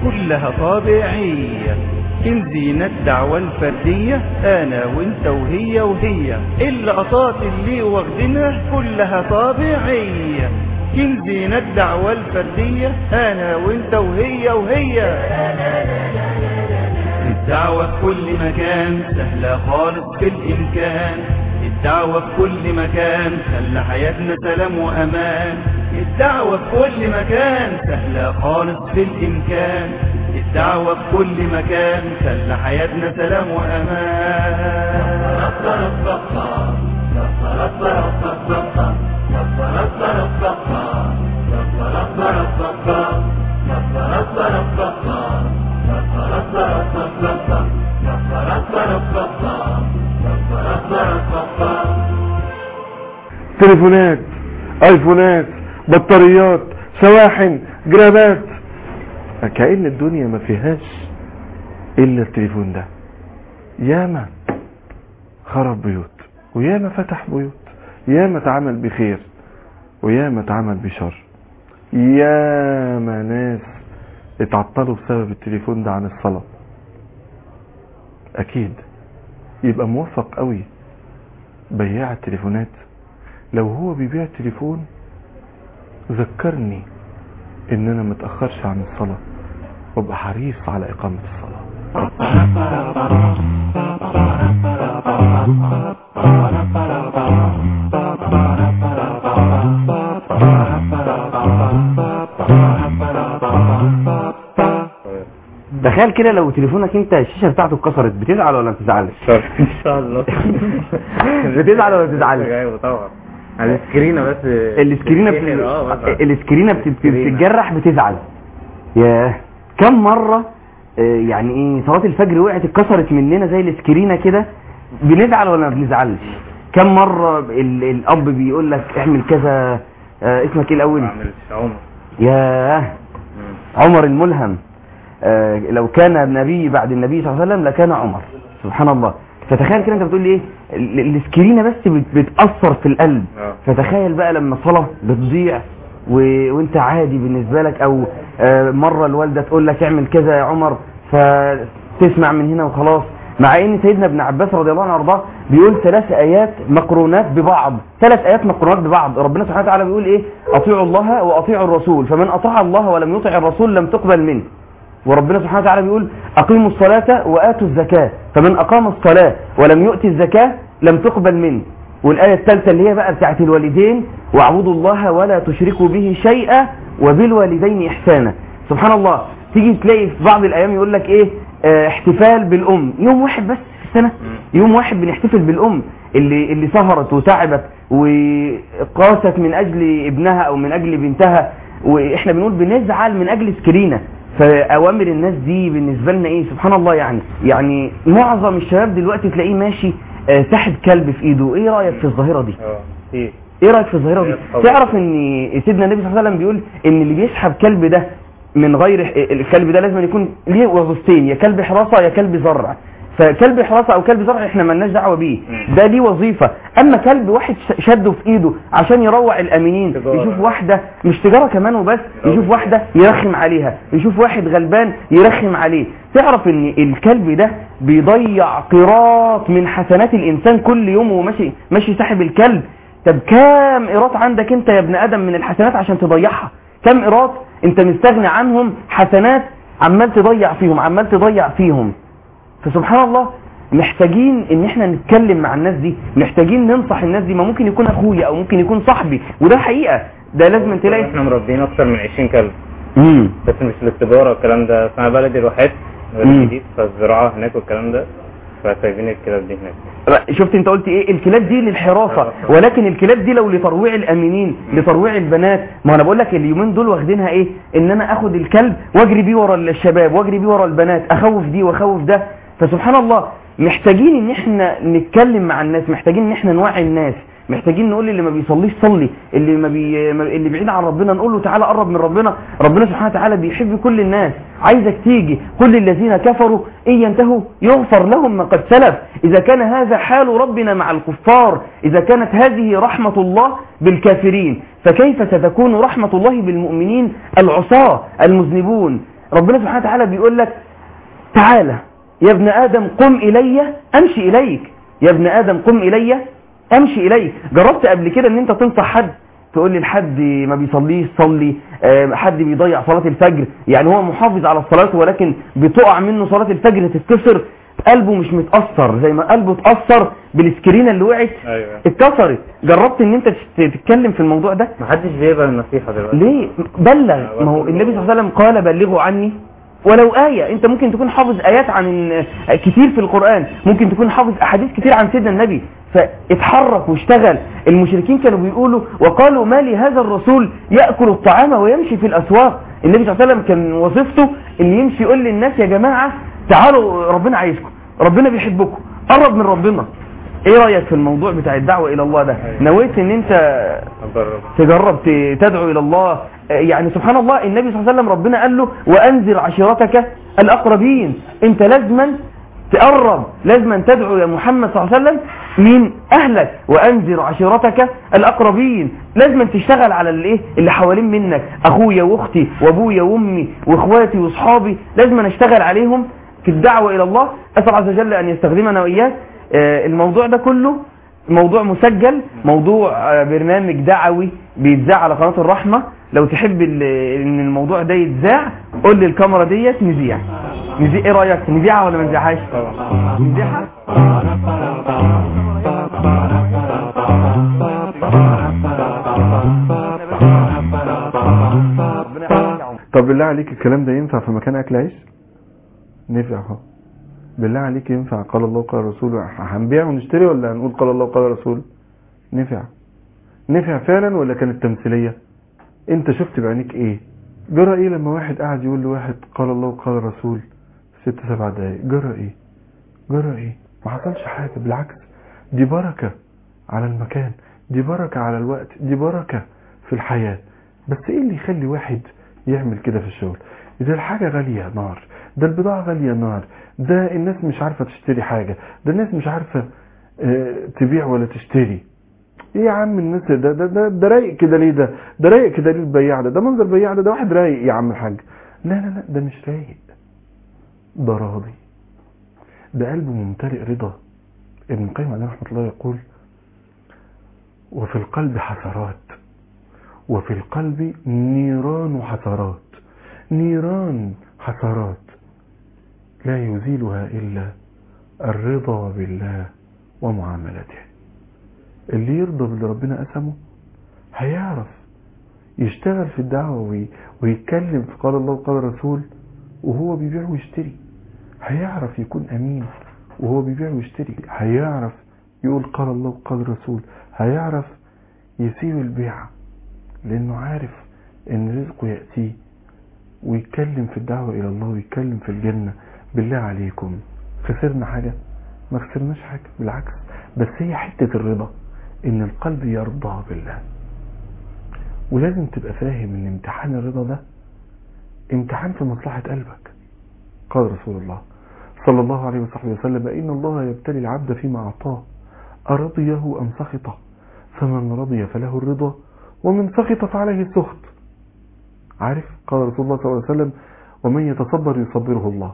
كلها طبيعية زينة الدعوة الفردية أنا وانت وهي وهي اللقطات اللي واخدينها كلها طبيعية زينة الدعوة الفردية أنا وانت وهي وهي الدعوة في كل مكان سهلة خالص في الإمكان الدعوة في كل مكان خلى حياتنا سلام وأمان الدعوة في كل مكان سهلة خالص في الإمكان الدعوة في كل مكان خلى حياتنا سلام تليفونات ايفونات بطاريات شواحن جرابات كأن الدنيا ما فيهاش الا التليفون ده ياما خرب بيوت وياما فتح بيوت ياما اتعمل بخير وياما اتعمل بشر ياما ناس اتعطلوا بسبب التليفون ده عن الصلاة اكيد يبقى موفق قوي بياع التليفونات لو هو بيبيع التليفون ذكرني ان انا متأخرش عن الصلاة وابقى حريص على اقامة الصلاة تخيل كده لو تليفونك انت الشاشه بتاعته اتكسرت بتزعل ولا ما بتزعلش ان شاء الله بتزعل ولا ما بتزعلش ايوه طبعا على السكرينه بس السكرينه بتتكسر، اه بت... بس السكرينه بت- السكرينة. بتتجرح بتزعل ياه كم مره آه، يعني ايه صلاه الفجر وقعت اتكسرت مننا زي السكرينه كده بنزعل ولا ما بنزعلش كم مره ال... الاب بيقول لك اعمل كذا آه، اسمك ايه الاول ما عملش عمر ياه مم. عمر الملهم آه، لو كان النبي بعد النبي صلى الله عليه وسلم لكان عمر سبحان الله فتخيل كده انت بتقول لي ايه ال- السكرينه بس بت- بتاثر في القلب اه. فتخيل بقى لما صلاه بتضيع و... وانت عادي بالنسبه لك او آه، مره الوالده تقول لك اعمل كذا يا عمر فتسمع من هنا وخلاص مع ان سيدنا ابن عباس رضي الله عنه وارضاه بيقول ثلاث ايات مقرونات ببعض ثلاث ايات مقرونات ببعض ربنا سبحانه وتعالى بيقول ايه اطيعوا الله واطيعوا الرسول فمن اطاع الله ولم يطع الرسول لم تقبل منه وربنا سبحانه وتعالى بيقول أقيموا الصلاة وآتوا الزكاة فمن أقام الصلاة ولم يؤتي الزكاة لم تقبل منه والآية الثالثة اللي هي بقى بتاعت الوالدين واعبدوا الله ولا تشركوا به شيئا وبالوالدين إحسانا سبحان الله تيجي تلاقي في بعض الأيام يقول لك إيه آه، احتفال بالأم يوم واحد بس في السنة يوم واحد بنحتفل بالأم اللي اللي سهرت وتعبت وقاست من أجل ابنها أو من أجل بنتها واحنا بنقول بنزعل من اجل سكرينه فاوامر الناس دي بالنسبه لنا ايه سبحان الله يعني يعني معظم الشباب دلوقتي تلاقيه ماشي آه، ساحب كلب في ايده ايه رايك في الظاهره دي اه ايه ايه رايك في الظاهره دي طبعا. تعرف ان سيدنا النبي صلى الله عليه وسلم بيقول ان اللي بيسحب كلب ده من غير الكلب ده لازم يكون ليه وظيفتين يا كلب حراسه يا كلب زرع فكلب حراسه او كلب زرع احنا مالناش دعوه بيه مم. ده ليه وظيفه اما كلب واحد ش- شده في ايده عشان يروع الامينين تجارة. يشوف واحده مش تجاره كمان وبس لا. يشوف واحده يرخم عليها يشوف واحد غلبان يرخم عليه تعرف ان الكلب ده بيضيع قيراط من حسنات الانسان كل يوم وهو ماشي ماشي ساحب الكلب طب كام قيراط عندك انت يا ابن ادم من الحسنات عشان تضيعها كام قيراط انت مستغني عنهم حسنات عمال تضيع فيهم عمال تضيع فيهم فسبحان الله محتاجين ان احنا نتكلم مع الناس دي محتاجين ننصح الناس دي ما ممكن يكون اخويا او ممكن يكون صاحبي وده حقيقة ده لازم تلاقي احنا مربيين اكتر من 20 كلب امم بس مش للتجاره والكلام ده اسمها بلد الواحات بلد مم. جديد فالزراعه هناك والكلام ده فسايبين الكلاب دي هناك شفت انت قلت ايه الكلاب دي للحراسة ولكن الكلاب دي لو لترويع الامينين لترويع البنات ما انا بقول لك اليومين دول واخدينها ايه ان انا اخد الكلب واجري بيه ورا الشباب واجري بيه ورا البنات اخوف دي واخوف ده فسبحان الله محتاجين ان احنا نتكلم مع الناس محتاجين ان احنا نوعي الناس محتاجين نقول اللي ما بيصليش صلي اللي ما بي... ما- اللي بعيد عن ربنا نقول له تعالى قرب من ربنا ربنا سبحانه وتعالى بيحب كل الناس عايزك تيجي كل الذين كفروا ان ينتهوا يغفر لهم ما قد سلف اذا كان هذا حال ربنا مع الكفار اذا كانت هذه رحمة الله بالكافرين فكيف ستكون رحمة الله بالمؤمنين العصاة المذنبون ربنا سبحانه وتعالى بيقول لك تعالى يا ابن آدم قم إلي أمشي إليك يا ابن آدم قم إلي أمشي إليك جربت قبل كده ان انت تنصح حد تقول لي الحد ما بيصليش صلي آه، حد بيضيع صلاة الفجر يعني هو محافظ على الصلاة ولكن بتقع منه صلاة الفجر تتكسر قلبه مش متأثر زي ما قلبه اتأثر بالسكرينة اللي وقعت ايوه اتكسرت جربت ان انت تت- تتكلم في الموضوع ده محدش بيقبل النصيحة دلوقتي ليه بلغ ما هو النبي صلى الله عليه وسلم قال بلغوا عني ولو آية انت ممكن تكون حافظ آيات عن كتير في القرآن ممكن تكون حافظ أحاديث كتير عن سيدنا النبي فاتحرك واشتغل المشركين كانوا بيقولوا وقالوا ما لهذا الرسول يأكل الطعام ويمشي في الأسواق النبي صلى الله عليه وسلم كان وظيفته ان يمشي يقول للناس يا جماعة تعالوا ربنا عايزكم ربنا بيحبكم قرب من ربنا ايه رأيك في الموضوع بتاع الدعوة الى الله ده نويت ان انت أجرب تجرب ت- تدعو الى الله آه، يعني سبحان الله النبي صلى الله عليه وسلم ربنا قال له وانذر عشيرتك الاقربين انت لازما تقرب لازما تدعو يا محمد صلى الله عليه وسلم من اهلك وانذر عشيرتك الاقربين لازما تشتغل على الايه اللي حوالين منك اخويا واختي وابويا وامي واخواتي واصحابي لازما اشتغل عليهم في الدعوه الى الله اسال عز وجل ان يستخدمنا واياك آه، الموضوع ده كله موضوع مسجل موضوع آه، برنامج دعوي بيتذاع على قناة الرحمة لو تحب ال- ان الموضوع ده يتذاع قول لي الكاميرا ديت نذيع نذيع ايه رأيك نذيعها ولا ما نذيعهاش نذيعها طب بالله عليك الكلام ده ينفع في مكان اكل عيش نفع اهو بالله عليك ينفع قال الله قال الرسول هنبيع ونشتري ولا هنقول قال الله قال الرسول نفع نفع فعلا ولا كانت تمثيليه انت شفت بعينيك ايه جرى ايه لما واحد قاعد يقول لواحد قال الله قال الرسول ست سبع دقايق جرى ايه جرى ايه ما حصلش حاجه بالعكس دي بركه على المكان دي بركه على الوقت دي بركه في الحياه بس ايه اللي يخلي واحد يعمل كده في الشغل ده الحاجة غالية نار ده البضاعة غالية نار ده الناس مش عارفة تشتري حاجة ده الناس مش عارفة آه، تبيع ولا تشتري ايه يا عم الناس ده ده ده, ده رايق كده ليه ده ده رايق كده ليه البياع ده ده منظر بياع ده ده واحد رايق يا عم الحاج لا لا لا ده مش رايق ده راضي ده قلبه ممتلئ رضا ابن القيم عليه رحمة الله يقول وفي القلب حسرات وفي القلب نيران حسرات نيران حسرات لا يزيلها إلا الرضا بالله ومعاملته اللي يرضى باللي ربنا قسمه هيعرف يشتغل في الدعوة وي- ويتكلم في قال الله وقال الرسول وهو بيبيع ويشتري هيعرف يكون أمين وهو بيبيع ويشتري هيعرف يقول قال الله وقال الرسول هيعرف يسيب البيع لأنه عارف إن رزقه يأتيه ويتكلم في الدعوة إلى الله ويتكلم في الجنة بالله عليكم خسرنا حاجة ما خسرناش حاجة بالعكس بس هي حتة الرضا إن القلب يرضى بالله ولازم تبقى فاهم إن امتحان الرضا ده امتحان في مصلحة قلبك قال رسول الله صلى الله عليه وصحبه وسلم إن الله يبتلي العبد فيما أعطاه أرضيه أم سخطه فمن رضي فله الرضا ومن سخط فعليه السخط عارف قال رسول الله صلى الله عليه وسلم ومن يتصبر يصبره الله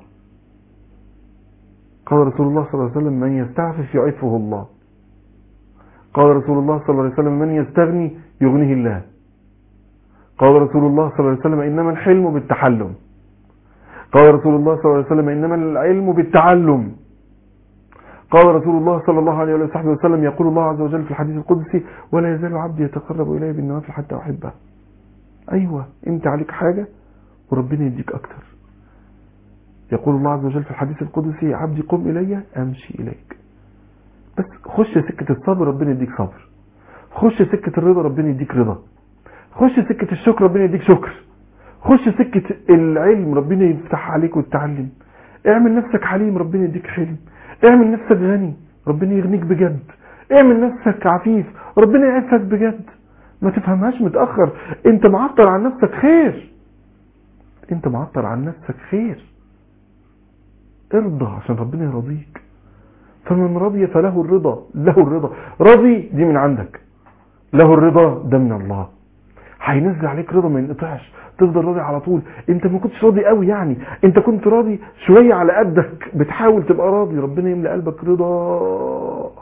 قال رسول الله صلى الله عليه وسلم من يستعفف يعفه الله قال رسول الله صلى الله عليه وسلم من يستغني يغنيه الله قال رسول الله صلى الله عليه وسلم إنما الحلم بالتحلم قال رسول الله صلى الله عليه وسلم إنما العلم بالتعلم قال رسول الله صلى الله عليه وصحبه وسلم يقول الله عز وجل في الحديث القدسي ولا يزال عبدي يتقرب إلي بالنوافل حتى أحبه أيوة أنت عليك حاجة وربنا يديك أكتر يقول الله عز وجل في الحديث القدسي عبدي قم إلي أمشي إليك بس خش سكة الصبر ربنا يديك صبر خش سكة الرضا ربنا يديك رضا خش سكة الشكر ربنا يديك شكر خش سكة العلم ربنا يفتح عليك وتتعلم اعمل نفسك حليم ربنا يديك حلم اعمل نفسك غني ربنا يغنيك بجد اعمل نفسك عفيف ربنا يعفك بجد ما تفهمهاش متأخر انت معطل عن نفسك خير انت معطل عن نفسك خير ارضى عشان ربنا يرضيك فمن رضي فله الرضا له الرضا رضي دي من عندك له الرضا ده من الله هينزل عليك رضا ما ينقطعش تفضل راضي على طول انت ما كنتش راضي قوي يعني انت كنت راضي شويه على قدك بتحاول تبقى راضي ربنا يملى قلبك رضا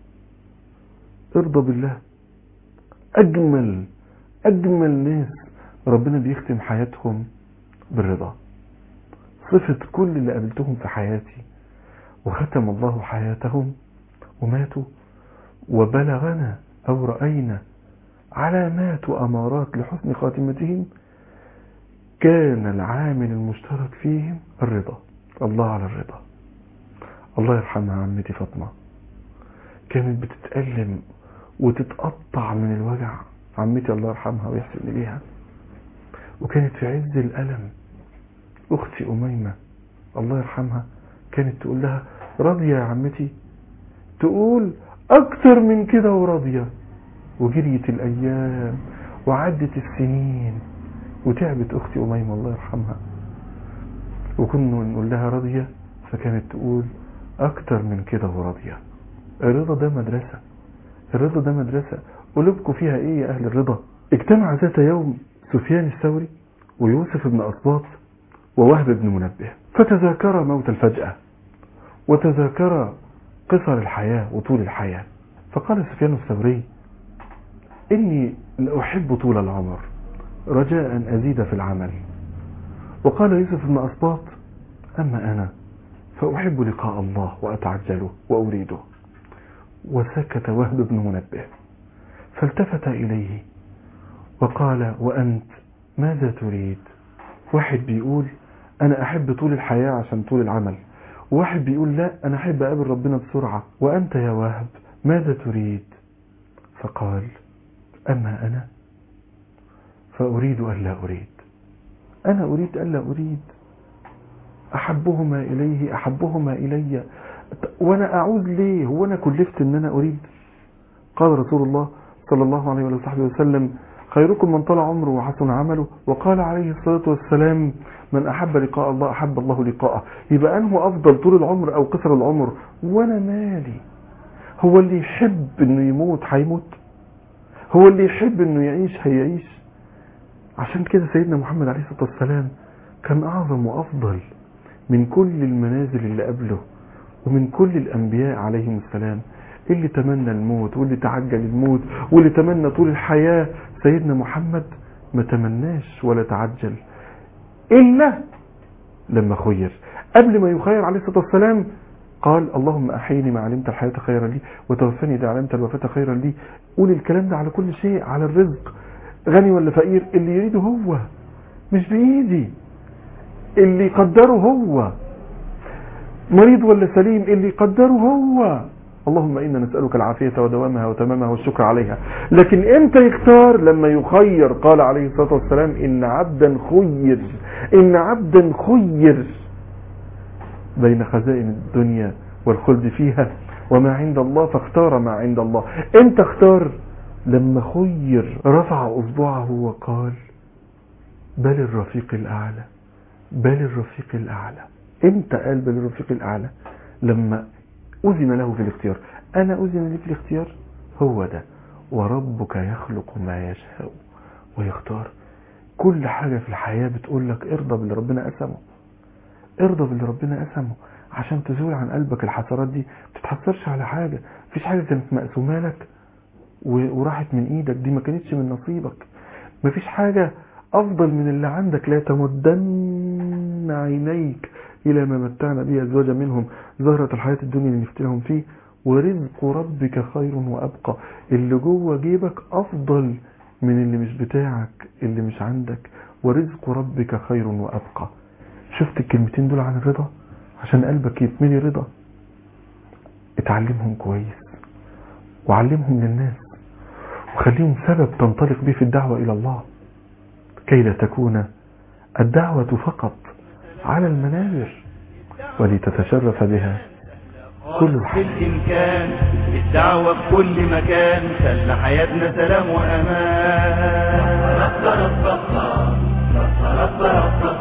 ارضى بالله اجمل اجمل ناس ربنا بيختم حياتهم بالرضا صفة كل اللي قابلتهم في حياتي وختم الله حياتهم وماتوا وبلغنا أو رأينا علامات وأمارات لحسن خاتمتهم كان العامل المشترك فيهم الرضا الله على الرضا الله يرحمها عمتي فاطمة كانت بتتألم وتتقطع من الوجع عمتي الله يرحمها ويحسن إليها وكانت في عز الألم أختي أميمة الله يرحمها كانت تقول لها راضية يا عمتي تقول أكتر من كده وراضية وجريت الأيام وعدت السنين وتعبت أختي أميمة الله يرحمها وكنا نقول لها راضية فكانت تقول أكتر من كده وراضية الرضا ده مدرسة الرضا ده مدرسة قلوبكم فيها إيه يا أهل الرضا اجتمع ذات يوم سفيان الثوري ويوسف بن أسباط ووهب بن منبه فتذاكر موت الفجأة وتذاكر قصر الحياة وطول الحياة فقال سفيان الثوري إني لأحب طول العمر رجاء أن أزيد في العمل وقال يوسف بن أسباط أما أنا فأحب لقاء الله وأتعجله وأريده وسكت وهب بن منبه فالتفت إليه وقال وأنت ماذا تريد واحد بيقول أنا أحب طول الحياة عشان طول العمل واحد بيقول لا أنا أحب أقابل ربنا بسرعة وأنت يا وهب ماذا تريد فقال أما أنا فأريد ألا أريد أنا أريد ألا أريد أحبهما إليه أحبهما إلي وأنا أعود ليه هو أنا كلفت أن أنا أريد قال رسول الله صلى الله عليه وصحبه وسلم خيركم من طال عمره وحسن عمله وقال عليه الصلاة والسلام من أحب لقاء الله أحب الله لقاءه يبقى أنه أفضل طول العمر أو قصر العمر وأنا مالي هو اللي يحب أنه يموت هيموت هو اللي يحب أنه يعيش هيعيش عشان كده سيدنا محمد عليه الصلاة والسلام كان أعظم وأفضل من كل المنازل اللي قبله ومن كل الأنبياء عليهم السلام اللي تمنى الموت واللي تعجل الموت واللي تمنى طول الحياة سيدنا محمد ما تمناش ولا تعجل إلا لما خير قبل ما يخير عليه الصلاة والسلام قال اللهم أحيني ما علمت الحياة خيرا لي وتوفني إذا علمت الوفاة خيرا لي قول الكلام ده على كل شيء على الرزق غني ولا فقير اللي يريده هو مش بإيدي اللي يقدره هو مريض ولا سليم اللي يقدره هو اللهم إنا نسألك العافية ودوامها وتمامها والشكر عليها لكن امتى يختار لما يخير قال عليه الصلاة والسلام إن عبدا خير إن عبدا خير بين خزائن الدنيا والخلد فيها وما عند الله فاختار ما عند الله امتى اختار لما خير رفع أصبعه وقال بل الرفيق الأعلى بل الرفيق الأعلى امتى قال بل الرفيق الأعلى لما أذن له في الاختيار أنا أذن لي في الاختيار هو ده وربك يخلق ما يشاء ويختار كل حاجة في الحياة بتقول لك ارضى باللي ربنا قسمه ارضى باللي ربنا قسمه عشان تزول عن قلبك الحسرات دي ما تتحسرش على حاجة مفيش حاجة كانت مقسومة لك وراحت من ايدك دي ما كانتش من نصيبك مفيش حاجة افضل من اللي عندك لا تمدن عينيك الى ما متعنا به ازواجا منهم زهرة الحياة الدنيا اللي نفتنهم فيه ورزق ربك خير وابقى اللي جوه جيبك افضل من اللي مش بتاعك اللي مش عندك ورزق ربك خير وابقى شفت الكلمتين دول عن الرضا عشان قلبك يتملي رضا اتعلمهم كويس وعلمهم للناس وخليهم سبب تنطلق به في الدعوة إلى الله كي لا تكون الدعوة فقط على المنابر ولتتشرف بها كل في الإمكان الدعوة في كل مكان خلى حياتنا سلام وأمان رب رب رب رب رب رب